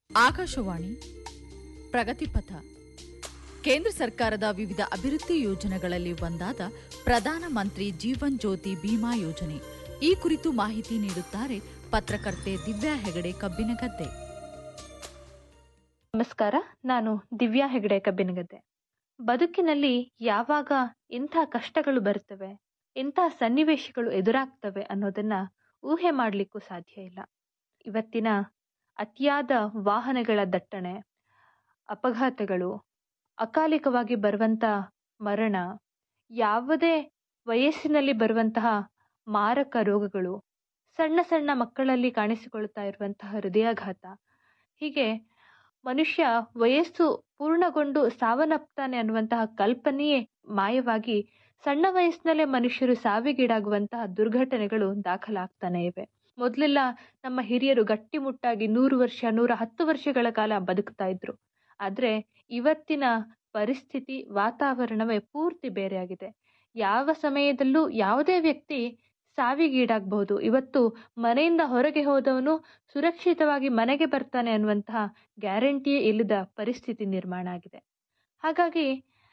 ಆಕಾಶವಾಣಿ ಪ್ರಗತಿಪಥ ಕೇಂದ್ರ ಸರ್ಕಾರದ ವಿವಿಧ ಅಭಿವೃದ್ಧಿ ಯೋಜನೆಗಳಲ್ಲಿ ಒಂದಾದ ಪ್ರಧಾನ ಮಂತ್ರಿ ಜೀವನ್ ಜ್ಯೋತಿ ಬಿಮಾ ಯೋಜನೆ ಈ ಕುರಿತು ಮಾಹಿತಿ ನೀಡುತ್ತಾರೆ ಪತ್ರಕರ್ತೆ ದಿವ್ಯಾ ಹೆಗಡೆ ಕಬ್ಬಿನಗದ್ದೆ ನಮಸ್ಕಾರ ನಾನು ದಿವ್ಯಾ ಹೆಗಡೆ ಕಬ್ಬಿನಗದ್ದೆ ಬದುಕಿನಲ್ಲಿ ಯಾವಾಗ ಇಂಥ ಕಷ್ಟಗಳು ಬರ್ತವೆ ಇಂಥ ಸನ್ನಿವೇಶಗಳು ಎದುರಾಗ್ತವೆ ಅನ್ನೋದನ್ನ ಊಹೆ ಮಾಡಲಿಕ್ಕೂ ಸಾಧ್ಯ ಇಲ್ಲ ಇವತ್ತಿನ ಅತಿಯಾದ ವಾಹನಗಳ ದಟ್ಟಣೆ ಅಪಘಾತಗಳು ಅಕಾಲಿಕವಾಗಿ ಬರುವಂಥ ಮರಣ ಯಾವುದೇ ವಯಸ್ಸಿನಲ್ಲಿ ಬರುವಂತಹ ಮಾರಕ ರೋಗಗಳು ಸಣ್ಣ ಸಣ್ಣ ಮಕ್ಕಳಲ್ಲಿ ಕಾಣಿಸಿಕೊಳ್ತಾ ಇರುವಂತಹ ಹೃದಯಾಘಾತ ಹೀಗೆ ಮನುಷ್ಯ ವಯಸ್ಸು ಪೂರ್ಣಗೊಂಡು ಸಾವನ್ನಪ್ತಾನೆ ಅನ್ನುವಂತಹ ಕಲ್ಪನೆಯೇ ಮಾಯವಾಗಿ ಸಣ್ಣ ವಯಸ್ಸಿನಲ್ಲೇ ಮನುಷ್ಯರು ಸಾವಿಗೀಡಾಗುವಂತಹ ದುರ್ಘಟನೆಗಳು ದಾಖಲಾಗ್ತಾನೆ ಇವೆ ಮೊದಲೆಲ್ಲ ನಮ್ಮ ಹಿರಿಯರು ಗಟ್ಟಿಮುಟ್ಟಾಗಿ ನೂರು ವರ್ಷ ನೂರ ಹತ್ತು ವರ್ಷಗಳ ಕಾಲ ಬದುಕ್ತಾ ಇದ್ರು ಆದ್ರೆ ಇವತ್ತಿನ ಪರಿಸ್ಥಿತಿ ವಾತಾವರಣವೇ ಪೂರ್ತಿ ಬೇರೆಯಾಗಿದೆ ಯಾವ ಸಮಯದಲ್ಲೂ ಯಾವುದೇ ವ್ಯಕ್ತಿ ಸಾವಿಗೀಡಾಗಬಹುದು ಇವತ್ತು ಮನೆಯಿಂದ ಹೊರಗೆ ಹೋದವನು ಸುರಕ್ಷಿತವಾಗಿ ಮನೆಗೆ ಬರ್ತಾನೆ ಅನ್ನುವಂತಹ ಗ್ಯಾರಂಟಿಯೇ ಇಲ್ಲದ ಪರಿಸ್ಥಿತಿ ನಿರ್ಮಾಣ ಆಗಿದೆ ಹಾಗಾಗಿ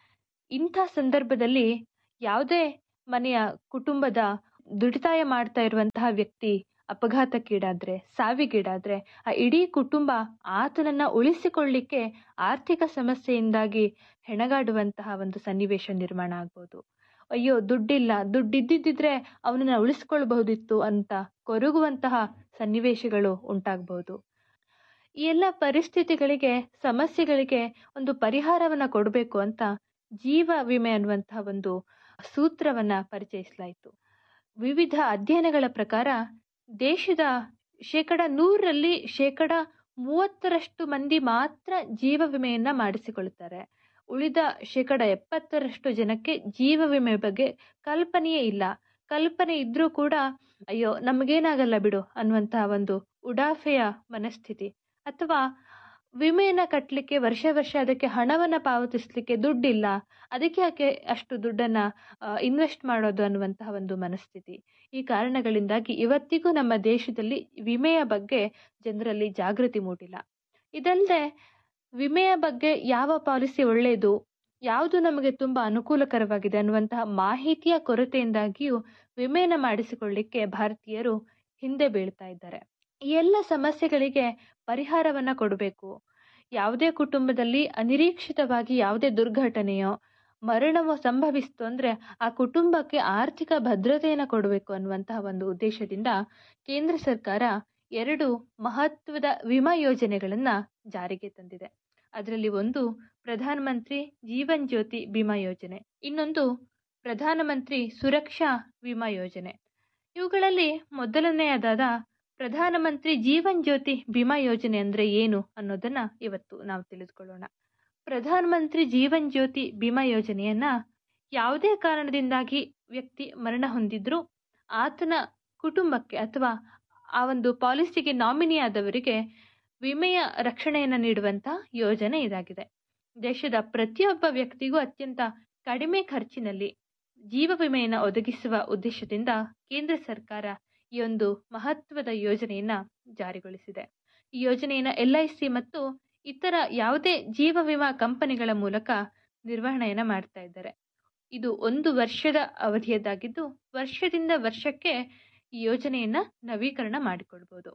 ಇಂಥ ಸಂದರ್ಭದಲ್ಲಿ ಯಾವುದೇ ಮನೆಯ ಕುಟುಂಬದ ದುಡಿತಾಯ ಮಾಡ್ತಾ ಇರುವಂತಹ ವ್ಯಕ್ತಿ ಅಪಘಾತಕ್ಕೀಡಾದ್ರೆ ಸಾವಿಗೀಡಾದ್ರೆ ಆ ಇಡೀ ಕುಟುಂಬ ಆತನನ್ನ ಉಳಿಸಿಕೊಳ್ಳಿಕ್ಕೆ ಆರ್ಥಿಕ ಸಮಸ್ಯೆಯಿಂದಾಗಿ ಹೆಣಗಾಡುವಂತಹ ಒಂದು ಸನ್ನಿವೇಶ ನಿರ್ಮಾಣ ಆಗ್ಬೋದು ಅಯ್ಯೋ ದುಡ್ಡಿಲ್ಲ ದುಡ್ಡಿದ್ದಿದ್ರೆ ಅವನನ್ನ ಉಳಿಸ್ಕೊಳ್ಬಹುದಿತ್ತು ಅಂತ ಕೊರಗುವಂತಹ ಸನ್ನಿವೇಶಗಳು ಉಂಟಾಗಬಹುದು ಈ ಎಲ್ಲ ಪರಿಸ್ಥಿತಿಗಳಿಗೆ ಸಮಸ್ಯೆಗಳಿಗೆ ಒಂದು ಪರಿಹಾರವನ್ನ ಕೊಡಬೇಕು ಅಂತ ಜೀವ ವಿಮೆ ಅನ್ನುವಂತಹ ಒಂದು ಸೂತ್ರವನ್ನ ಪರಿಚಯಿಸಲಾಯಿತು ವಿವಿಧ ಅಧ್ಯಯನಗಳ ಪ್ರಕಾರ ದೇಶದ ಶೇಕಡ ನೂರರಲ್ಲಿ ಶೇಕಡ ಮೂವತ್ತರಷ್ಟು ಮಂದಿ ಮಾತ್ರ ಜೀವ ವಿಮೆಯನ್ನ ಮಾಡಿಸಿಕೊಳ್ಳುತ್ತಾರೆ ಉಳಿದ ಶೇಕಡ ಎಪ್ಪತ್ತರಷ್ಟು ಜನಕ್ಕೆ ಜೀವ ವಿಮೆ ಬಗ್ಗೆ ಕಲ್ಪನೆಯೇ ಇಲ್ಲ ಕಲ್ಪನೆ ಇದ್ರೂ ಕೂಡ ಅಯ್ಯೋ ನಮಗೇನಾಗಲ್ಲ ಬಿಡು ಅನ್ನುವಂತಹ ಒಂದು ಉಡಾಫೆಯ ಮನಸ್ಥಿತಿ ಅಥವಾ ವಿಮೆಯನ್ನ ಕಟ್ಟಲಿಕ್ಕೆ ವರ್ಷ ವರ್ಷ ಅದಕ್ಕೆ ಹಣವನ್ನ ಪಾವತಿಸ್ಲಿಕ್ಕೆ ದುಡ್ಡಿಲ್ಲ ಅದಕ್ಕೆ ಯಾಕೆ ಅಷ್ಟು ದುಡ್ಡನ್ನ ಇನ್ವೆಸ್ಟ್ ಮಾಡೋದು ಅನ್ನುವಂತಹ ಒಂದು ಮನಸ್ಥಿತಿ ಈ ಕಾರಣಗಳಿಂದಾಗಿ ಇವತ್ತಿಗೂ ನಮ್ಮ ದೇಶದಲ್ಲಿ ವಿಮೆಯ ಬಗ್ಗೆ ಜನರಲ್ಲಿ ಜಾಗೃತಿ ಮೂಡಿಲ್ಲ ಇದಲ್ಲದೆ ವಿಮೆಯ ಬಗ್ಗೆ ಯಾವ ಪಾಲಿಸಿ ಒಳ್ಳೆಯದು ಯಾವುದು ನಮಗೆ ತುಂಬಾ ಅನುಕೂಲಕರವಾಗಿದೆ ಅನ್ನುವಂತಹ ಮಾಹಿತಿಯ ಕೊರತೆಯಿಂದಾಗಿಯೂ ವಿಮೆಯನ್ನು ಮಾಡಿಸಿಕೊಳ್ಳಿಕ್ಕೆ ಭಾರತೀಯರು ಹಿಂದೆ ಬೀಳ್ತಾ ಇದ್ದಾರೆ ಈ ಎಲ್ಲ ಸಮಸ್ಯೆಗಳಿಗೆ ಪರಿಹಾರವನ್ನ ಕೊಡಬೇಕು ಯಾವುದೇ ಕುಟುಂಬದಲ್ಲಿ ಅನಿರೀಕ್ಷಿತವಾಗಿ ಯಾವುದೇ ದುರ್ಘಟನೆಯೋ ಮರಣವೋ ಸಂಭವಿಸ್ತು ಅಂದ್ರೆ ಆ ಕುಟುಂಬಕ್ಕೆ ಆರ್ಥಿಕ ಭದ್ರತೆಯನ್ನು ಕೊಡಬೇಕು ಅನ್ನುವಂತಹ ಒಂದು ಉದ್ದೇಶದಿಂದ ಕೇಂದ್ರ ಸರ್ಕಾರ ಎರಡು ಮಹತ್ವದ ವಿಮಾ ಯೋಜನೆಗಳನ್ನ ಜಾರಿಗೆ ತಂದಿದೆ ಅದರಲ್ಲಿ ಒಂದು ಪ್ರಧಾನಮಂತ್ರಿ ಜೀವನ್ ಜ್ಯೋತಿ ಬಿಮಾ ಯೋಜನೆ ಇನ್ನೊಂದು ಪ್ರಧಾನಮಂತ್ರಿ ಸುರಕ್ಷಾ ವಿಮಾ ಯೋಜನೆ ಇವುಗಳಲ್ಲಿ ಮೊದಲನೆಯದಾದ ಪ್ರಧಾನಮಂತ್ರಿ ಜೀವನ್ ಜ್ಯೋತಿ ಬಿಮಾ ಯೋಜನೆ ಅಂದ್ರೆ ಏನು ಅನ್ನೋದನ್ನ ಇವತ್ತು ನಾವು ತಿಳಿದುಕೊಳ್ಳೋಣ ಪ್ರಧಾನಮಂತ್ರಿ ಜೀವನ್ ಜ್ಯೋತಿ ಬಿಮಾ ಯೋಜನೆಯನ್ನ ಯಾವುದೇ ಕಾರಣದಿಂದಾಗಿ ವ್ಯಕ್ತಿ ಮರಣ ಹೊಂದಿದ್ರು ಆತನ ಕುಟುಂಬಕ್ಕೆ ಅಥವಾ ಆ ಒಂದು ಪಾಲಿಸಿಗೆ ನಾಮಿನಿ ಆದವರಿಗೆ ವಿಮೆಯ ರಕ್ಷಣೆಯನ್ನು ನೀಡುವಂತ ಯೋಜನೆ ಇದಾಗಿದೆ ದೇಶದ ಪ್ರತಿಯೊಬ್ಬ ವ್ಯಕ್ತಿಗೂ ಅತ್ಯಂತ ಕಡಿಮೆ ಖರ್ಚಿನಲ್ಲಿ ಜೀವ ವಿಮೆಯನ್ನು ಒದಗಿಸುವ ಉದ್ದೇಶದಿಂದ ಕೇಂದ್ರ ಸರ್ಕಾರ ಈ ಒಂದು ಮಹತ್ವದ ಯೋಜನೆಯನ್ನ ಜಾರಿಗೊಳಿಸಿದೆ ಈ ಯೋಜನೆಯನ್ನ ಎಲ್ ಐ ಸಿ ಮತ್ತು ಇತರ ಯಾವುದೇ ಜೀವ ವಿಮಾ ಕಂಪನಿಗಳ ಮೂಲಕ ನಿರ್ವಹಣೆಯನ್ನ ಮಾಡ್ತಾ ಇದ್ದಾರೆ ಇದು ಒಂದು ವರ್ಷದ ಅವಧಿಯದ್ದಾಗಿದ್ದು ವರ್ಷದಿಂದ ವರ್ಷಕ್ಕೆ ಈ ಯೋಜನೆಯನ್ನ ನವೀಕರಣ ಮಾಡಿಕೊಳ್ಬಹುದು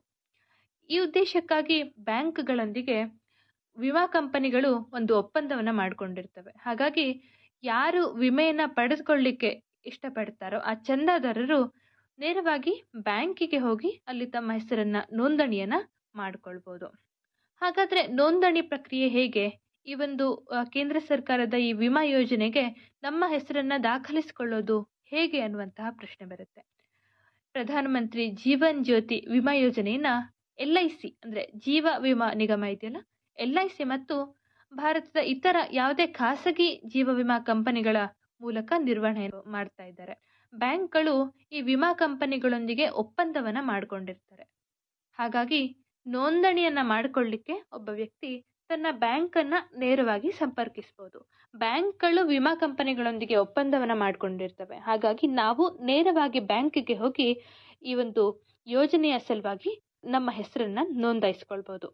ಈ ಉದ್ದೇಶಕ್ಕಾಗಿ ಬ್ಯಾಂಕ್ಗಳೊಂದಿಗೆ ವಿಮಾ ಕಂಪನಿಗಳು ಒಂದು ಒಪ್ಪಂದವನ್ನ ಮಾಡಿಕೊಂಡಿರ್ತವೆ ಹಾಗಾಗಿ ಯಾರು ವಿಮೆಯನ್ನ ಪಡೆದುಕೊಳ್ಳಿಕ್ಕೆ ಇಷ್ಟಪಡ್ತಾರೋ ಆ ಚಂದಾದಾರರು ನೇರವಾಗಿ ಬ್ಯಾಂಕಿಗೆ ಹೋಗಿ ಅಲ್ಲಿ ತಮ್ಮ ಹೆಸರನ್ನ ನೋಂದಣಿಯನ್ನ ಮಾಡಿಕೊಳ್ಬಹುದು ಹಾಗಾದ್ರೆ ನೋಂದಣಿ ಪ್ರಕ್ರಿಯೆ ಹೇಗೆ ಈ ಒಂದು ಕೇಂದ್ರ ಸರ್ಕಾರದ ಈ ವಿಮಾ ಯೋಜನೆಗೆ ನಮ್ಮ ಹೆಸರನ್ನ ದಾಖಲಿಸಿಕೊಳ್ಳೋದು ಹೇಗೆ ಅನ್ನುವಂತಹ ಪ್ರಶ್ನೆ ಬರುತ್ತೆ ಪ್ರಧಾನಮಂತ್ರಿ ಜೀವನ್ ಜ್ಯೋತಿ ವಿಮಾ ಯೋಜನೆಯನ್ನ ಎಲ್ ಐ ಸಿ ಅಂದ್ರೆ ಜೀವ ವಿಮಾ ನಿಗಮ ಇದೆಯಲ್ಲ ಎಲ್ ಐ ಸಿ ಮತ್ತು ಭಾರತದ ಇತರ ಯಾವುದೇ ಖಾಸಗಿ ಜೀವ ವಿಮಾ ಕಂಪನಿಗಳ ಮೂಲಕ ನಿರ್ವಹಣೆ ಮಾಡ್ತಾ ಇದ್ದಾರೆ ಬ್ಯಾಂಕ್ಗಳು ಈ ವಿಮಾ ಕಂಪನಿಗಳೊಂದಿಗೆ ಒಪ್ಪಂದವನ್ನ ಮಾಡಿಕೊಂಡಿರ್ತಾರೆ ಹಾಗಾಗಿ ನೋಂದಣಿಯನ್ನ ಮಾಡಿಕೊಳ್ಳಿಕ್ಕೆ ಒಬ್ಬ ವ್ಯಕ್ತಿ ತನ್ನ ಬ್ಯಾಂಕ್ ಅನ್ನ ನೇರವಾಗಿ ಸಂಪರ್ಕಿಸಬಹುದು ಬ್ಯಾಂಕ್ಗಳು ವಿಮಾ ಕಂಪನಿಗಳೊಂದಿಗೆ ಒಪ್ಪಂದವನ್ನ ಮಾಡಿಕೊಂಡಿರ್ತವೆ ಹಾಗಾಗಿ ನಾವು ನೇರವಾಗಿ ಬ್ಯಾಂಕಿಗೆ ಹೋಗಿ ಈ ಒಂದು ಯೋಜನೆಯ ಸಲುವಾಗಿ ನಮ್ಮ ಹೆಸರನ್ನ ನೋಂದಾಯಿಸ್ಕೊಳ್ಬಹುದು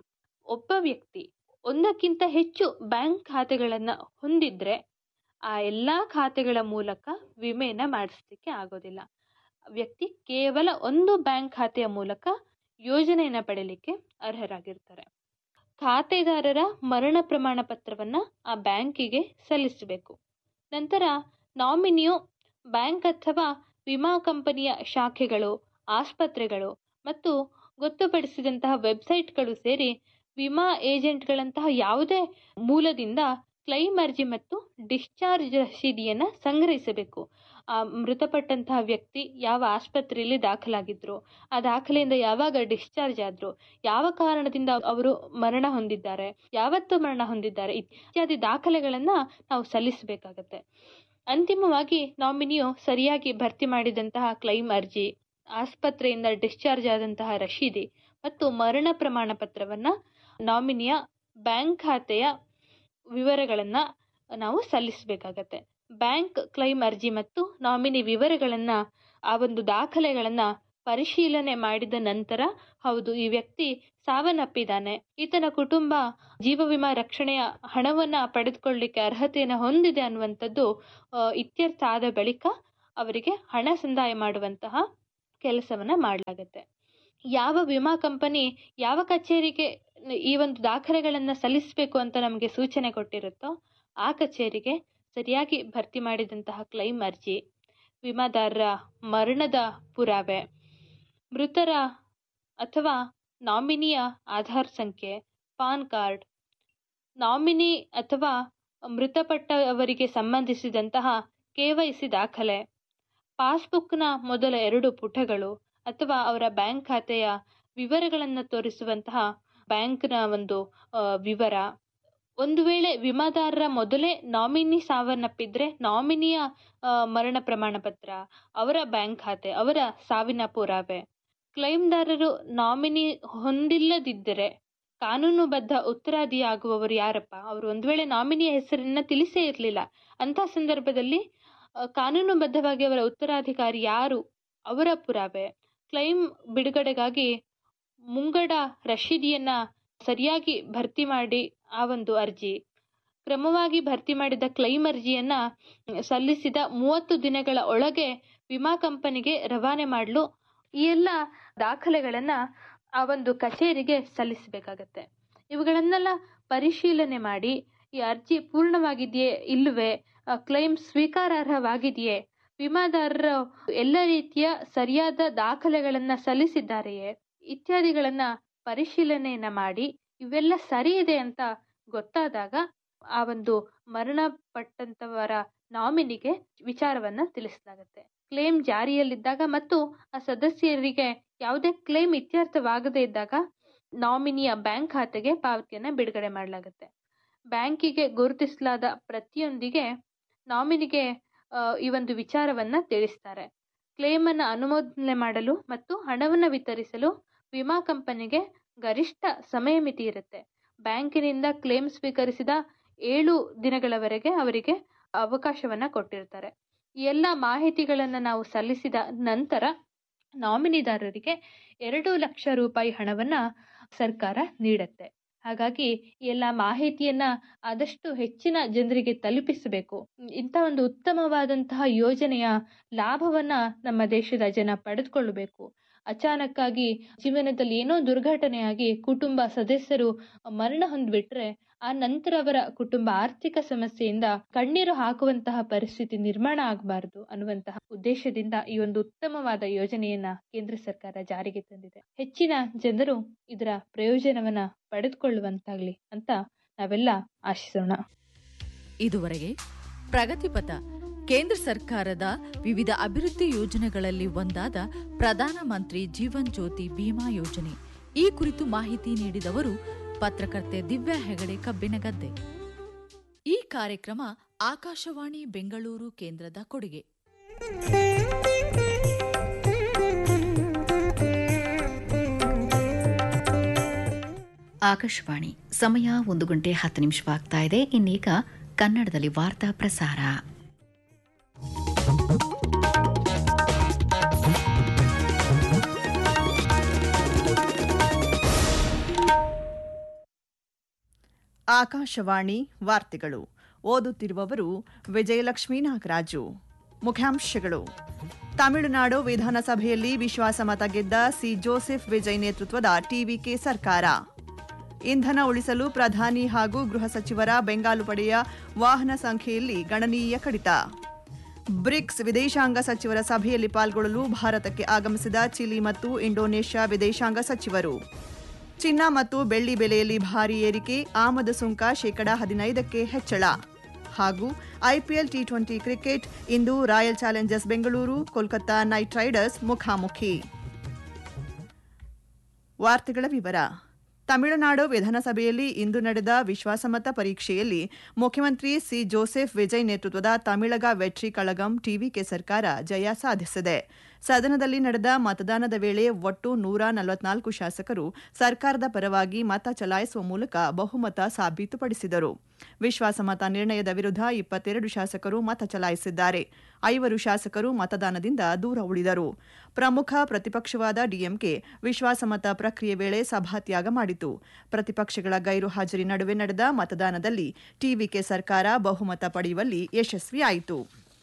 ಒಬ್ಬ ವ್ಯಕ್ತಿ ಒಂದಕ್ಕಿಂತ ಹೆಚ್ಚು ಬ್ಯಾಂಕ್ ಖಾತೆಗಳನ್ನು ಹೊಂದಿದ್ರೆ ಆ ಎಲ್ಲ ಖಾತೆಗಳ ಮೂಲಕ ವಿಮೆನ ಮಾಡಿಸ್ಲಿಕ್ಕೆ ಆಗೋದಿಲ್ಲ ವ್ಯಕ್ತಿ ಕೇವಲ ಒಂದು ಬ್ಯಾಂಕ್ ಖಾತೆಯ ಮೂಲಕ ಯೋಜನೆಯನ್ನು ಪಡೆಯಲಿಕ್ಕೆ ಅರ್ಹರಾಗಿರ್ತಾರೆ ಖಾತೆದಾರರ ಮರಣ ಪ್ರಮಾಣ ಪತ್ರವನ್ನು ಆ ಬ್ಯಾಂಕಿಗೆ ಸಲ್ಲಿಸಬೇಕು ನಂತರ ನಾಮಿನಿಯು ಬ್ಯಾಂಕ್ ಅಥವಾ ವಿಮಾ ಕಂಪನಿಯ ಶಾಖೆಗಳು ಆಸ್ಪತ್ರೆಗಳು ಮತ್ತು ಗೊತ್ತುಪಡಿಸಿದಂತಹ ವೆಬ್ಸೈಟ್ಗಳು ಸೇರಿ ವಿಮಾ ಏಜೆಂಟ್ಗಳಂತಹ ಯಾವುದೇ ಮೂಲದಿಂದ ಕ್ಲೈಮ್ ಅರ್ಜಿ ಮತ್ತು ಡಿಸ್ಚಾರ್ಜ್ ರಸೀದಿಯನ್ನು ಸಂಗ್ರಹಿಸಬೇಕು ಆ ಮೃತಪಟ್ಟಂತಹ ವ್ಯಕ್ತಿ ಯಾವ ಆಸ್ಪತ್ರೆಯಲ್ಲಿ ದಾಖಲಾಗಿದ್ರು ಆ ದಾಖಲೆಯಿಂದ ಯಾವಾಗ ಡಿಸ್ಚಾರ್ಜ್ ಆದ್ರು ಯಾವ ಕಾರಣದಿಂದ ಅವರು ಮರಣ ಹೊಂದಿದ್ದಾರೆ ಯಾವತ್ತು ಮರಣ ಹೊಂದಿದ್ದಾರೆ ಇತ್ಯಾದಿ ದಾಖಲೆಗಳನ್ನು ನಾವು ಸಲ್ಲಿಸಬೇಕಾಗತ್ತೆ ಅಂತಿಮವಾಗಿ ನಾಮಿನಿಯು ಸರಿಯಾಗಿ ಭರ್ತಿ ಮಾಡಿದಂತಹ ಕ್ಲೈಮ್ ಅರ್ಜಿ ಆಸ್ಪತ್ರೆಯಿಂದ ಡಿಸ್ಚಾರ್ಜ್ ಆದಂತಹ ರಶೀದಿ ಮತ್ತು ಮರಣ ಪ್ರಮಾಣ ಪತ್ರವನ್ನು ನಾಮಿನಿಯ ಬ್ಯಾಂಕ್ ಖಾತೆಯ ವಿವರಗಳನ್ನು ನಾವು ಸಲ್ಲಿಸಬೇಕಾಗತ್ತೆ ಬ್ಯಾಂಕ್ ಕ್ಲೈಮ್ ಅರ್ಜಿ ಮತ್ತು ನಾಮಿನಿ ವಿವರಗಳನ್ನು ಆ ಒಂದು ದಾಖಲೆಗಳನ್ನು ಪರಿಶೀಲನೆ ಮಾಡಿದ ನಂತರ ಹೌದು ಈ ವ್ಯಕ್ತಿ ಸಾವನ್ನಪ್ಪಿದ್ದಾನೆ ಈತನ ಕುಟುಂಬ ಜೀವ ವಿಮಾ ರಕ್ಷಣೆಯ ಹಣವನ್ನು ಪಡೆದುಕೊಳ್ಳಲಿಕ್ಕೆ ಅರ್ಹತೆಯನ್ನು ಹೊಂದಿದೆ ಅನ್ನುವಂಥದ್ದು ಇತ್ಯರ್ಥ ಆದ ಬಳಿಕ ಅವರಿಗೆ ಹಣ ಸಂದಾಯ ಮಾಡುವಂತಹ ಕೆಲಸವನ್ನು ಮಾಡಲಾಗುತ್ತೆ ಯಾವ ವಿಮಾ ಕಂಪನಿ ಯಾವ ಕಚೇರಿಗೆ ಈ ಒಂದು ದಾಖಲೆಗಳನ್ನು ಸಲ್ಲಿಸಬೇಕು ಅಂತ ನಮಗೆ ಸೂಚನೆ ಕೊಟ್ಟಿರುತ್ತೋ ಆ ಕಚೇರಿಗೆ ಸರಿಯಾಗಿ ಭರ್ತಿ ಮಾಡಿದಂತಹ ಕ್ಲೈಮ್ ಅರ್ಜಿ ವಿಮಾದಾರರ ಮರಣದ ಪುರಾವೆ ಮೃತರ ಅಥವಾ ನಾಮಿನಿಯ ಆಧಾರ್ ಸಂಖ್ಯೆ ಪಾನ್ ಕಾರ್ಡ್ ನಾಮಿನಿ ಅಥವಾ ಮೃತಪಟ್ಟವರಿಗೆ ಸಂಬಂಧಿಸಿದಂತಹ ಕೆ ವೈ ಸಿ ದಾಖಲೆ ಪಾಸ್ಬುಕ್ನ ಮೊದಲ ಎರಡು ಪುಟಗಳು ಅಥವಾ ಅವರ ಬ್ಯಾಂಕ್ ಖಾತೆಯ ವಿವರಗಳನ್ನು ತೋರಿಸುವಂತಹ ಬ್ಯಾಂಕ್ನ ಒಂದು ವಿವರ ಒಂದು ವೇಳೆ ವಿಮಾದಾರರ ಮೊದಲೇ ನಾಮಿನಿ ಸಾವನ್ನಪ್ಪಿದ್ರೆ ನಾಮಿನಿಯ ಮರಣ ಪ್ರಮಾಣ ಪತ್ರ ಅವರ ಬ್ಯಾಂಕ್ ಖಾತೆ ಅವರ ಸಾವಿನ ಪುರಾವೆ ಕ್ಲೈಮ್ದಾರರು ನಾಮಿನಿ ಹೊಂದಿಲ್ಲದಿದ್ದರೆ ಕಾನೂನುಬದ್ಧ ಉತ್ತರಾದಿಯಾಗುವವರು ಯಾರಪ್ಪ ಅವರು ಒಂದು ವೇಳೆ ನಾಮಿನಿಯ ಹೆಸರನ್ನ ತಿಳಿಸೇ ಇರಲಿಲ್ಲ ಅಂಥ ಸಂದರ್ಭದಲ್ಲಿ ಕಾನೂನುಬದ್ಧವಾಗಿ ಅವರ ಉತ್ತರಾಧಿಕಾರಿ ಯಾರು ಅವರ ಪುರಾವೆ ಕ್ಲೈಮ್ ಬಿಡುಗಡೆಗಾಗಿ ಮುಂಗಡ ರಶೀದಿಯನ್ನು ಸರಿಯಾಗಿ ಭರ್ತಿ ಮಾಡಿ ಆ ಒಂದು ಅರ್ಜಿ ಕ್ರಮವಾಗಿ ಭರ್ತಿ ಮಾಡಿದ ಕ್ಲೈಮ್ ಅರ್ಜಿಯನ್ನು ಸಲ್ಲಿಸಿದ ಮೂವತ್ತು ದಿನಗಳ ಒಳಗೆ ವಿಮಾ ಕಂಪನಿಗೆ ರವಾನೆ ಮಾಡಲು ಈ ಎಲ್ಲ ದಾಖಲೆಗಳನ್ನು ಆ ಒಂದು ಕಚೇರಿಗೆ ಸಲ್ಲಿಸಬೇಕಾಗತ್ತೆ ಇವುಗಳನ್ನೆಲ್ಲ ಪರಿಶೀಲನೆ ಮಾಡಿ ಈ ಅರ್ಜಿ ಪೂರ್ಣವಾಗಿದೆಯೇ ಇಲ್ಲವೇ ಕ್ಲೈಮ್ ಸ್ವೀಕಾರಾರ್ಹವಾಗಿದೆಯೇ ವಿಮಾದಾರರು ಎಲ್ಲ ರೀತಿಯ ಸರಿಯಾದ ದಾಖಲೆಗಳನ್ನು ಸಲ್ಲಿಸಿದ್ದಾರೆಯೇ ಇತ್ಯಾದಿಗಳನ್ನು ಪರಿಶೀಲನೆಯನ್ನು ಮಾಡಿ ಇವೆಲ್ಲ ಸರಿ ಇದೆ ಅಂತ ಗೊತ್ತಾದಾಗ ಆ ಒಂದು ಮರಣಪಟ್ಟಂತವರ ನಾಮಿನಿಗೆ ವಿಚಾರವನ್ನು ತಿಳಿಸಲಾಗುತ್ತೆ ಕ್ಲೇಮ್ ಜಾರಿಯಲ್ಲಿದ್ದಾಗ ಮತ್ತು ಆ ಸದಸ್ಯರಿಗೆ ಯಾವುದೇ ಕ್ಲೇಮ್ ಇತ್ಯರ್ಥವಾಗದೇ ಇದ್ದಾಗ ನಾಮಿನಿಯ ಬ್ಯಾಂಕ್ ಖಾತೆಗೆ ಪಾವತಿಯನ್ನು ಬಿಡುಗಡೆ ಮಾಡಲಾಗುತ್ತೆ ಬ್ಯಾಂಕಿಗೆ ಗುರುತಿಸಲಾದ ಪ್ರತಿಯೊಂದಿಗೆ ನಾಮಿನಿಗೆ ಈ ಒಂದು ವಿಚಾರವನ್ನು ತಿಳಿಸ್ತಾರೆ ಕ್ಲೇಮನ್ನು ಅನುಮೋದನೆ ಮಾಡಲು ಮತ್ತು ಹಣವನ್ನು ವಿತರಿಸಲು ವಿಮಾ ಕಂಪನಿಗೆ ಗರಿಷ್ಠ ಸಮಯ ಮಿತಿ ಇರುತ್ತೆ ಬ್ಯಾಂಕಿನಿಂದ ಕ್ಲೇಮ್ ಸ್ವೀಕರಿಸಿದ ಏಳು ದಿನಗಳವರೆಗೆ ಅವರಿಗೆ ಅವಕಾಶವನ್ನು ಕೊಟ್ಟಿರ್ತಾರೆ ಈ ಎಲ್ಲ ಮಾಹಿತಿಗಳನ್ನು ನಾವು ಸಲ್ಲಿಸಿದ ನಂತರ ನಾಮಿನಿದಾರರಿಗೆ ಎರಡು ಲಕ್ಷ ರೂಪಾಯಿ ಹಣವನ್ನು ಸರ್ಕಾರ ನೀಡುತ್ತೆ ಹಾಗಾಗಿ ಎಲ್ಲ ಮಾಹಿತಿಯನ್ನ ಆದಷ್ಟು ಹೆಚ್ಚಿನ ಜನರಿಗೆ ತಲುಪಿಸಬೇಕು ಇಂಥ ಒಂದು ಉತ್ತಮವಾದಂತಹ ಯೋಜನೆಯ ಲಾಭವನ್ನ ನಮ್ಮ ದೇಶದ ಜನ ಪಡೆದುಕೊಳ್ಳಬೇಕು ಅಚಾನಕ್ಕಾಗಿ ಜೀವನದಲ್ಲಿ ಏನೋ ದುರ್ಘಟನೆಯಾಗಿ ಕುಟುಂಬ ಸದಸ್ಯರು ಮರಣ ಹೊಂದ್ಬಿಟ್ರೆ ಆ ನಂತರ ಅವರ ಕುಟುಂಬ ಆರ್ಥಿಕ ಸಮಸ್ಯೆಯಿಂದ ಕಣ್ಣೀರು ಹಾಕುವಂತಹ ಪರಿಸ್ಥಿತಿ ನಿರ್ಮಾಣ ಆಗಬಾರದು ಅನ್ನುವಂತಹ ಉದ್ದೇಶದಿಂದ ಈ ಒಂದು ಉತ್ತಮವಾದ ಯೋಜನೆಯನ್ನ ಕೇಂದ್ರ ಸರ್ಕಾರ ಜಾರಿಗೆ ತಂದಿದೆ ಹೆಚ್ಚಿನ ಜನರು ಇದರ ಪ್ರಯೋಜನವನ್ನ ಪಡೆದುಕೊಳ್ಳುವಂತಾಗ್ಲಿ ಅಂತ ನಾವೆಲ್ಲ ಆಶಿಸೋಣ ಇದುವರೆಗೆ ಪ್ರಗತಿಪಥ ಕೇಂದ್ರ ಸರ್ಕಾರದ ವಿವಿಧ ಅಭಿವೃದ್ಧಿ ಯೋಜನೆಗಳಲ್ಲಿ ಒಂದಾದ ಪ್ರಧಾನಮಂತ್ರಿ ಜೀವನ್ ಜ್ಯೋತಿ ಬಿಮಾ ಯೋಜನೆ ಈ ಕುರಿತು ಮಾಹಿತಿ ನೀಡಿದವರು ಪತ್ರಕರ್ತೆ ದಿವ್ಯಾ ಹೆಗಡೆ ಕಬ್ಬಿನಗದ್ದೆ ಈ ಕಾರ್ಯಕ್ರಮ ಆಕಾಶವಾಣಿ ಬೆಂಗಳೂರು ಕೇಂದ್ರದ ಕೊಡುಗೆ ಆಕಾಶವಾಣಿ ಸಮಯ ಒಂದು ಗಂಟೆ ಹತ್ತು ನಿಮಿಷವಾಗ್ತಾ ಇದೆ ಇನ್ನೀಗ ಕನ್ನಡದಲ್ಲಿ ವಾರ್ತಾ ಪ್ರಸಾರ ಆಕಾಶವಾಣಿ ವಾರ್ತೆಗಳು ಓದುತ್ತಿರುವವರು ವಿಜಯಲಕ್ಷ್ಮೀ ನಾಗರಾಜು ಮುಖ್ಯಾಂಶಗಳು ತಮಿಳುನಾಡು ವಿಧಾನಸಭೆಯಲ್ಲಿ ವಿಶ್ವಾಸಮತ ಗೆದ್ದ ಸಿ ಜೋಸೆಫ್ ವಿಜಯ್ ನೇತೃತ್ವದ ಟಿವಿಕೆ ಸರ್ಕಾರ ಇಂಧನ ಉಳಿಸಲು ಪ್ರಧಾನಿ ಹಾಗೂ ಗೃಹ ಸಚಿವರ ಬೆಂಗಾಲು ಪಡೆಯ ವಾಹನ ಸಂಖ್ಯೆಯಲ್ಲಿ ಗಣನೀಯ ಕಡಿತ ಬ್ರಿಕ್ಸ್ ವಿದೇಶಾಂಗ ಸಚಿವರ ಸಭೆಯಲ್ಲಿ ಪಾಲ್ಗೊಳ್ಳಲು ಭಾರತಕ್ಕೆ ಆಗಮಿಸಿದ ಚಿಲಿ ಮತ್ತು ಇಂಡೋನೇಷ್ಯಾ ವಿದೇಶಾಂಗ ಸಚಿವರು ಚಿನ್ನ ಮತ್ತು ಬೆಳ್ಳಿ ಬೆಲೆಯಲ್ಲಿ ಭಾರಿ ಏರಿಕೆ ಆಮದು ಸುಂಕ ಶೇಕಡಾ ಹದಿನೈದಕ್ಕೆ ಹೆಚ್ಚಳ ಹಾಗೂ ಐಪಿಎಲ್ ಟಿ ಟ್ವೆಂಟಿ ಕ್ರಿಕೆಟ್ ಇಂದು Royal Challengers Bengaluru Kolkata Knight Riders ಮುಖಾಮುಖಿ ವಾರ್ತೆಗಳ ವಿವರ ತಮಿಳುನಾಡು ವಿಧಾನಸಭೆಯಲ್ಲಿ ಇಂದು ನಡೆದ ವಿಶ್ವಾಸಮತ ಪರೀಕ್ಷೆಯಲ್ಲಿ ಮುಖ್ಯಮಂತ್ರಿ ಸಿ ಜೋಸೆಫ್ ವಿಜಯ್ ನೇತೃತ್ವದ ತಮಿಳಗ ವೆಟ್ರಿ ಕಳಗಂ ಟಿವಿಕೆ ಸರ್ಕಾರ ಜಯ ಸಾಧಿಸಿದೆ ಸದನದಲ್ಲಿ ನಡೆದ ಮತದಾನದ ವೇಳೆ ಒಟ್ಟು ನೂರ ನಲವತ್ನಾಲ್ಕು ಶಾಸಕರು ಸರ್ಕಾರದ ಪರವಾಗಿ ಮತ ಚಲಾಯಿಸುವ ಮೂಲಕ ಬಹುಮತ ಸಾಬೀತುಪಡಿಸಿದರು ವಿಶ್ವಾಸಮತ ನಿರ್ಣಯದ ವಿರುದ್ಧ ಇಪ್ಪತ್ತೆರಡು ಶಾಸಕರು ಮತ ಚಲಾಯಿಸಿದ್ದಾರೆ ಐವರು ಶಾಸಕರು ಮತದಾನದಿಂದ ದೂರ ಉಳಿದರು ಪ್ರಮುಖ ಪ್ರತಿಪಕ್ಷವಾದ ಡಿಎಂಕೆ ವಿಶ್ವಾಸಮತ ಪ್ರಕ್ರಿಯೆ ವೇಳೆ ಸಭಾತ್ಯಾಗ ಮಾಡಿತು ಪ್ರತಿಪಕ್ಷಗಳ ಗೈರು ಹಾಜರಿ ನಡುವೆ ನಡೆದ ಮತದಾನದಲ್ಲಿ ಟಿವಿಕೆ ಸರ್ಕಾರ ಬಹುಮತ ಪಡೆಯುವಲ್ಲಿ ಯಶಸ್ವಿಯಾಯಿತು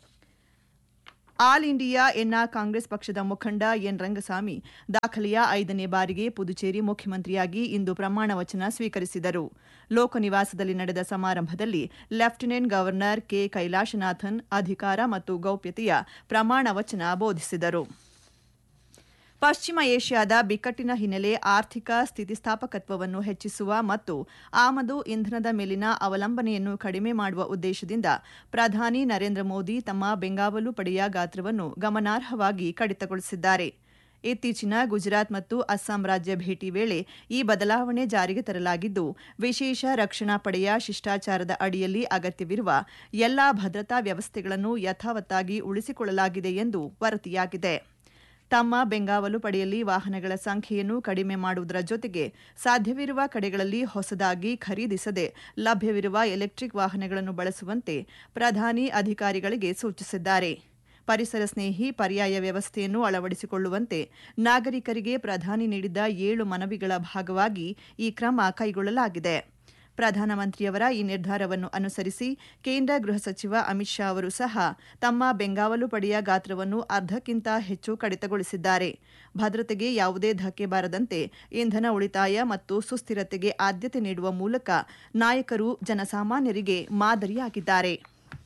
ಆಲ್ ಇಂಡಿಯಾ ಎನ್ಆರ್ ಕಾಂಗ್ರೆಸ್ ಪಕ್ಷದ ಮುಖಂಡ ಎನ್ ರಂಗಸ್ವಾಮಿ ದಾಖಲೆಯ ಐದನೇ ಬಾರಿಗೆ ಪುದುಚೇರಿ ಮುಖ್ಯಮಂತ್ರಿಯಾಗಿ ಇಂದು ಪ್ರಮಾಣ ವಚನ ಸ್ವೀಕರಿಸಿದರು ಲೋಕನಿವಾಸದಲ್ಲಿ ನಡೆದ ಸಮಾರಂಭದಲ್ಲಿ ಲೆಫ್ಟಿನೆಂಟ್ ಗವರ್ನರ್ ಕೆ ಕೈಲಾಶನಾಥನ್ ಅಧಿಕಾರ ಮತ್ತು ಗೌಪ್ಯತೆಯ ಪ್ರಮಾಣ ವಚನ ಬೋಧಿಸಿದರು ಪಶ್ಚಿಮ ಏಷ್ಯಾದ ಬಿಕ್ಕಟ್ಟಿನ ಹಿನ್ನೆಲೆ ಆರ್ಥಿಕ ಸ್ಥಿತಿಸ್ಥಾಪಕತ್ವವನ್ನು ಹೆಚ್ಚಿಸುವ ಮತ್ತು ಆಮದು ಇಂಧನದ ಮೇಲಿನ ಅವಲಂಬನೆಯನ್ನು ಕಡಿಮೆ ಮಾಡುವ ಉದ್ದೇಶದಿಂದ ಪ್ರಧಾನಿ ನರೇಂದ್ರ ಮೋದಿ ತಮ್ಮ ಬೆಂಗಾವಲು ಪಡೆಯ ಗಾತ್ರವನ್ನು ಗಮನಾರ್ಹವಾಗಿ ಕಡಿತಗೊಳಿಸಿದ್ದಾರೆ ಇತ್ತೀಚಿನ ಗುಜರಾತ್ ಮತ್ತು ಅಸ್ಸಾಂ ರಾಜ್ಯ ಭೇಟಿ ವೇಳೆ ಈ ಬದಲಾವಣೆ ಜಾರಿಗೆ ತರಲಾಗಿದ್ದು ವಿಶೇಷ ರಕ್ಷಣಾ ಪಡೆಯ ಶಿಷ್ಟಾಚಾರದ ಅಡಿಯಲ್ಲಿ ಅಗತ್ಯವಿರುವ ಎಲ್ಲಾ ಭದ್ರತಾ ವ್ಯವಸ್ಥೆಗಳನ್ನು ಯಥಾವತ್ತಾಗಿ ಉಳಿಸಿಕೊಳ್ಳಲಾಗಿದೆ ಎಂದು ವರದಿಯಾಗಿದೆ ತಮ್ಮ ಬೆಂಗಾವಲು ಪಡೆಯಲ್ಲಿ ವಾಹನಗಳ ಸಂಖ್ಯೆಯನ್ನು ಕಡಿಮೆ ಮಾಡುವುದರ ಜೊತೆಗೆ ಸಾಧ್ಯವಿರುವ ಕಡೆಗಳಲ್ಲಿ ಹೊಸದಾಗಿ ಖರೀದಿಸದೆ ಲಭ್ಯವಿರುವ ಎಲೆಕ್ಟ್ರಿಕ್ ವಾಹನಗಳನ್ನು ಬಳಸುವಂತೆ ಪ್ರಧಾನಿ ಅಧಿಕಾರಿಗಳಿಗೆ ಸೂಚಿಸಿದ್ದಾರೆ ಪರಿಸರ ಸ್ನೇಹಿ ಪರ್ಯಾಯ ವ್ಯವಸ್ಥೆಯನ್ನು ಅಳವಡಿಸಿಕೊಳ್ಳುವಂತೆ ನಾಗರಿಕರಿಗೆ ಪ್ರಧಾನಿ ನೀಡಿದ್ದ ಏಳು ಮನವಿಗಳ ಭಾಗವಾಗಿ ಈ ಕ್ರಮ ಕೈಗೊಳ್ಳಲಾಗಿದೆ ಪ್ರಧಾನಮಂತ್ರಿಯವರ ಈ ನಿರ್ಧಾರವನ್ನು ಅನುಸರಿಸಿ ಕೇಂದ್ರ ಗೃಹ ಸಚಿವ ಅಮಿತ್ ಶಾ ಅವರು ಸಹ ತಮ್ಮ ಬೆಂಗಾವಲು ಪಡೆಯ ಗಾತ್ರವನ್ನು ಅರ್ಧಕ್ಕಿಂತ ಹೆಚ್ಚು ಕಡಿತಗೊಳಿಸಿದ್ದಾರೆ ಭದ್ರತೆಗೆ ಯಾವುದೇ ಧಕ್ಕೆ ಬಾರದಂತೆ ಇಂಧನ ಉಳಿತಾಯ ಮತ್ತು ಸುಸ್ಥಿರತೆಗೆ ಆದ್ಯತೆ ನೀಡುವ ಮೂಲಕ ನಾಯಕರು ಜನಸಾಮಾನ್ಯರಿಗೆ ಮಾದರಿಯಾಗಿದ್ದಾರೆ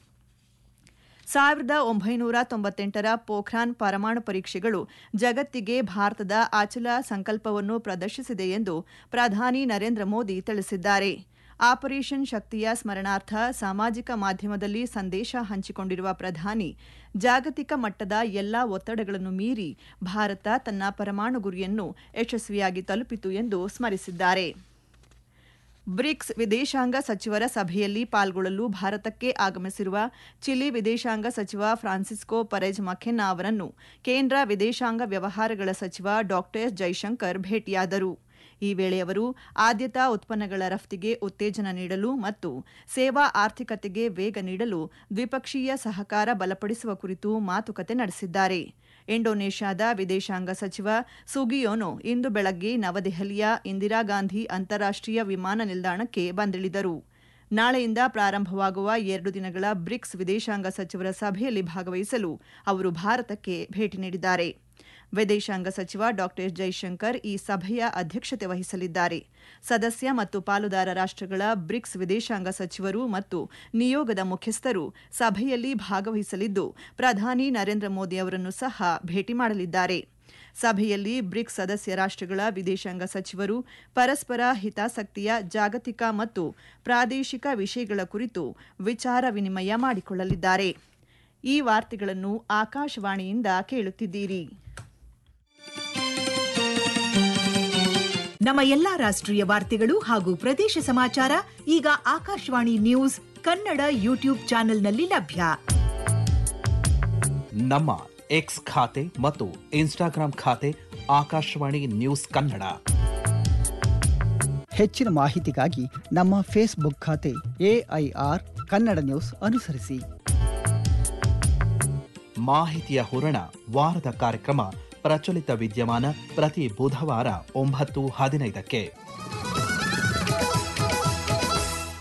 ಸಾವಿರದ ಒಂಬೈನೂರ ತೊಂಬತ್ತೆಂಟರ ಪೋಖ್ರಾನ್ ಪರಮಾಣು ಪರೀಕ್ಷೆಗಳು ಜಗತ್ತಿಗೆ ಭಾರತದ ಅಚಲ ಸಂಕಲ್ಪವನ್ನು ಪ್ರದರ್ಶಿಸಿದೆ ಎಂದು ಪ್ರಧಾನಿ ನರೇಂದ್ರ ಮೋದಿ ತಿಳಿಸಿದ್ದಾರೆ ಆಪರೇಷನ್ ಶಕ್ತಿಯ ಸ್ಮರಣಾರ್ಥ ಸಾಮಾಜಿಕ ಮಾಧ್ಯಮದಲ್ಲಿ ಸಂದೇಶ ಹಂಚಿಕೊಂಡಿರುವ ಪ್ರಧಾನಿ ಜಾಗತಿಕ ಮಟ್ಟದ ಎಲ್ಲಾ ಒತ್ತಡಗಳನ್ನು ಮೀರಿ ಭಾರತ ತನ್ನ ಪರಮಾಣು ಗುರಿಯನ್ನು ಯಶಸ್ವಿಯಾಗಿ ತಲುಪಿತು ಎಂದು ಸ್ಮರಿಸಿದ್ದಾರೆ ಬ್ರಿಕ್ಸ್ ವಿದೇಶಾಂಗ ಸಚಿವರ ಸಭೆಯಲ್ಲಿ ಪಾಲ್ಗೊಳ್ಳಲು ಭಾರತಕ್ಕೆ ಆಗಮಿಸಿರುವ ಚಿಲಿ ವಿದೇಶಾಂಗ ಸಚಿವ ಫ್ರಾನ್ಸಿಸ್ಕೋ ಪರೆಜ್ ಮಖೆನ್ನಾ ಅವರನ್ನು ಕೇಂದ್ರ ವಿದೇಶಾಂಗ ವ್ಯವಹಾರಗಳ ಸಚಿವ ಡಾ ಜೈಶಂಕರ್ ಭೇಟಿಯಾದರು ಈ ವೇಳೆ ಅವರು ಆದ್ಯತಾ ಉತ್ಪನ್ನಗಳ ರಫ್ತಿಗೆ ಉತ್ತೇಜನ ನೀಡಲು ಮತ್ತು ಸೇವಾ ಆರ್ಥಿಕತೆಗೆ ವೇಗ ನೀಡಲು ದ್ವಿಪಕ್ಷೀಯ ಸಹಕಾರ ಬಲಪಡಿಸುವ ಕುರಿತು ಮಾತುಕತೆ ನಡೆಸಿದ್ದಾರೆ ಇಂಡೋನೇಷ್ಯಾದ ವಿದೇಶಾಂಗ ಸಚಿವ ಸುಗಿಯೋನೋ ಇಂದು ಬೆಳಗ್ಗೆ ನವದೆಹಲಿಯ ಇಂದಿರಾ ಗಾಂಧಿ ಅಂತಾರಾಷ್ಟೀಯ ವಿಮಾನ ನಿಲ್ದಾಣಕ್ಕೆ ಬಂದಿಳಿದರು ನಾಳೆಯಿಂದ ಪ್ರಾರಂಭವಾಗುವ ಎರಡು ದಿನಗಳ ಬ್ರಿಕ್ಸ್ ವಿದೇಶಾಂಗ ಸಚಿವರ ಸಭೆಯಲ್ಲಿ ಭಾಗವಹಿಸಲು ಅವರು ಭಾರತಕ್ಕೆ ಭೇಟಿ ನೀಡಿದ್ದಾರೆ ವಿದೇಶಾಂಗ ಸಚಿವ ಡಾ ಜೈಶಂಕರ್ ಈ ಸಭೆಯ ಅಧ್ಯಕ್ಷತೆ ವಹಿಸಲಿದ್ದಾರೆ ಸದಸ್ಯ ಮತ್ತು ಪಾಲುದಾರ ರಾಷ್ಟ್ರಗಳ ಬ್ರಿಕ್ಸ್ ವಿದೇಶಾಂಗ ಸಚಿವರು ಮತ್ತು ನಿಯೋಗದ ಮುಖ್ಯಸ್ಥರು ಸಭೆಯಲ್ಲಿ ಭಾಗವಹಿಸಲಿದ್ದು ಪ್ರಧಾನಿ ನರೇಂದ್ರ ಮೋದಿ ಅವರನ್ನು ಸಹ ಭೇಟಿ ಮಾಡಲಿದ್ದಾರೆ ಸಭೆಯಲ್ಲಿ ಬ್ರಿಕ್ಸ್ ಸದಸ್ಯ ರಾಷ್ಟ್ರಗಳ ವಿದೇಶಾಂಗ ಸಚಿವರು ಪರಸ್ಪರ ಹಿತಾಸಕ್ತಿಯ ಜಾಗತಿಕ ಮತ್ತು ಪ್ರಾದೇಶಿಕ ವಿಷಯಗಳ ಕುರಿತು ವಿಚಾರ ವಿನಿಮಯ ಮಾಡಿಕೊಳ್ಳಲಿದ್ದಾರೆ ಈ ವಾರ್ತೆಗಳನ್ನು ಆಕಾಶವಾಣಿಯಿಂದ ಕೇಳುತ್ತಿದ್ದೀರಿ ನಮ್ಮ ಎಲ್ಲಾ ರಾಷ್ಟ್ರೀಯ ವಾರ್ತೆಗಳು ಹಾಗೂ ಪ್ರದೇಶ ಸಮಾಚಾರ ಈಗ ಆಕಾಶವಾಣಿ ನ್ಯೂಸ್ ಕನ್ನಡ ಯೂಟ್ಯೂಬ್ ಚಾನೆಲ್ನಲ್ಲಿ ಲಭ್ಯ ನಮ್ಮ ಎಕ್ಸ್ ಖಾತೆ ಮತ್ತು ಇನ್ಸ್ಟಾಗ್ರಾಂ ಖಾತೆ ಆಕಾಶವಾಣಿ ನ್ಯೂಸ್ ಕನ್ನಡ ಹೆಚ್ಚಿನ ಮಾಹಿತಿಗಾಗಿ ನಮ್ಮ ಫೇಸ್ಬುಕ್ ಖಾತೆ ಎಐಆರ್ ಕನ್ನಡ ನ್ಯೂಸ್ ಅನುಸರಿಸಿ ಮಾಹಿತಿಯ ಹೂರಣ ವಾರದ ಕಾರ್ಯಕ್ರಮ ಪ್ರಚಲಿತ ವಿದ್ಯಮಾನ ಪ್ರತಿ ಬುಧವಾರ ಒಂಬತ್ತು ಹದಿನೈದಕ್ಕೆ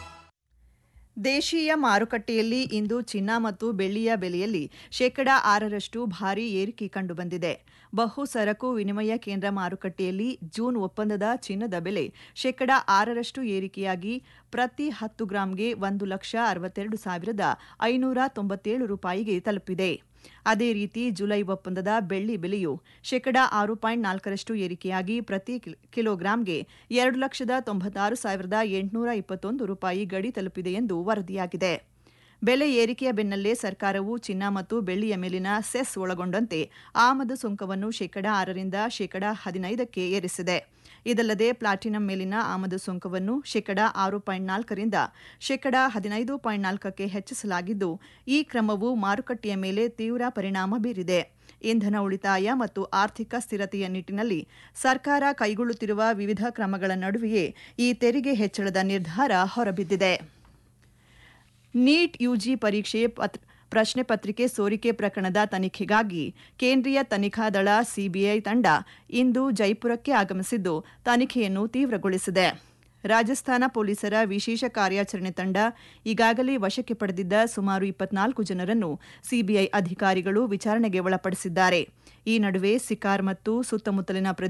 ದೇಶೀಯ ಮಾರುಕಟ್ಟೆಯಲ್ಲಿ ಇಂದು ಚಿನ್ನ ಮತ್ತು ಬೆಳ್ಳಿಯ ಬೆಲೆಯಲ್ಲಿ ಶೇಕಡಾ ಆರರಷ್ಟು ಭಾರೀ ಏರಿಕೆ ಕಂಡುಬಂದಿದೆ ಬಹು ಸರಕು ವಿನಿಮಯ ಕೇಂದ್ರ ಮಾರುಕಟ್ಟೆಯಲ್ಲಿ ಜೂನ್ ಒಪ್ಪಂದದ ಚಿನ್ನದ ಬೆಲೆ ಶೇಕಡಾ ಆರರಷ್ಟು ಏರಿಕೆಯಾಗಿ ಪ್ರತಿ ಹತ್ತು ಗ್ರಾಂಗೆ ಒಂದು ಲಕ್ಷ ಅರವತ್ತೆರಡು ಸಾವಿರದ ಐನೂರ ತೊಂಬತ್ತೇಳು ರೂಪಾಯಿಗೆ ತಲುಪಿದೆ ಅದೇ ರೀತಿ ಜುಲೈ ಒಪ್ಪಂದದ ಬೆಳ್ಳಿ ಬೆಲೆಯು ಶೇಕಡಾ ಆರು ಪಾಯಿಂಟ್ ನಾಲ್ಕರಷ್ಟು ಏರಿಕೆಯಾಗಿ ಪ್ರತಿ ಕಿಲ್- ಕಿಲೋಗ್ರಾಂಗೆ ಎರಡು ಲಕ್ಷದ ತೊಂಬತ್ತಾರು ಸಾವಿರದ ಎಂಟುನೂರ ಇಪ್ಪತ್ತೊಂದು ರೂಪಾಯಿ ಗಡಿ ತಲುಪಿದೆ ಎಂದು ವರದಿಯಾಗಿದೆ ಬೆಲೆ ಏರಿಕೆಯ ಬೆನ್ನಲ್ಲೇ ಸರ್ಕಾರವು ಚಿನ್ನ ಮತ್ತು ಬೆಳ್ಳಿಯ ಮೇಲಿನ ಸೆಸ್ ಒಳಗೊಂಡಂತೆ ಆಮದು ಸುಂಕವನ್ನು ಶೇಕಡಾ ಆರರಿಂದ ಶೇಕಡಾ ಹದಿನೈದಕ್ಕೆ ಏರಿಸಿದೆ ಇದಲ್ಲದೆ ಪ್ಲಾಟಿನಂ ಮೇಲಿನ ಆಮದು ಸುಂಕವನ್ನು ಶೇಕಡಾ ಆರು ಪಾಯಿಂಟ್ ನಾಲ್ಕರಿಂದ ಶೇಕಡಾ ಹದಿನೈದು ಪಾಯಿಂಟ್ ನಾಲ್ಕಕ್ಕೆ ಹೆಚ್ಚಿಸಲಾಗಿದ್ದು ಈ ಕ್ರಮವು ಮಾರುಕಟ್ಟೆಯ ಮೇಲೆ ತೀವ್ರ ಪರಿಣಾಮ ಬೀರಿದೆ ಇಂಧನ ಉಳಿತಾಯ ಮತ್ತು ಆರ್ಥಿಕ ಸ್ಥಿರತೆಯ ನಿಟ್ಟಿನಲ್ಲಿ ಸರ್ಕಾರ ಕೈಗೊಳ್ಳುತ್ತಿರುವ ವಿವಿಧ ಕ್ರಮಗಳ ನಡುವೆಯೇ ಈ ತೆರಿಗೆ ಹೆಚ್ಚಳದ ನಿರ್ಧಾರ ಹೊರಬಿದ್ದಿದೆ ನೀಟ್ ಯುಜಿ ಪರೀಕ್ಷೆ ಪತ್- ಪ್ರಶ್ನೆ ಪತ್ರಿಕೆ ಸೋರಿಕೆ ಪ್ರಕರಣದ ತನಿಖೆಗಾಗಿ ಕೇಂದ್ರೀಯ ತನಿಖಾ ದಳ ಸಿಬಿಐ ತಂಡ ಇಂದು ಜೈಪುರಕ್ಕೆ ಆಗಮಿಸಿದ್ದು ತನಿಖೆಯನ್ನು ತೀವ್ರಗೊಳಿಸಿದೆ ರಾಜಸ್ಥಾನ ಪೊಲೀಸರ ವಿಶೇಷ ಕಾರ್ಯಾಚರಣೆ ತಂಡ ಈಗಾಗಲೇ ವಶಕ್ಕೆ ಪಡೆದಿದ್ದ ಸುಮಾರು ಇಪ್ಪತ್ನಾಲ್ಕು ಜನರನ್ನು ಸಿಬಿಐ ಅಧಿಕಾರಿಗಳು ವಿಚಾರಣೆಗೆ ಒಳಪಡಿಸಿದ್ದಾರೆ ಈ ನಡುವೆ ಸಿಕಾರ್ ಮತ್ತು ಸುತ್ತಮುತ್ತಲಿನ ಪ್ರದೇಶ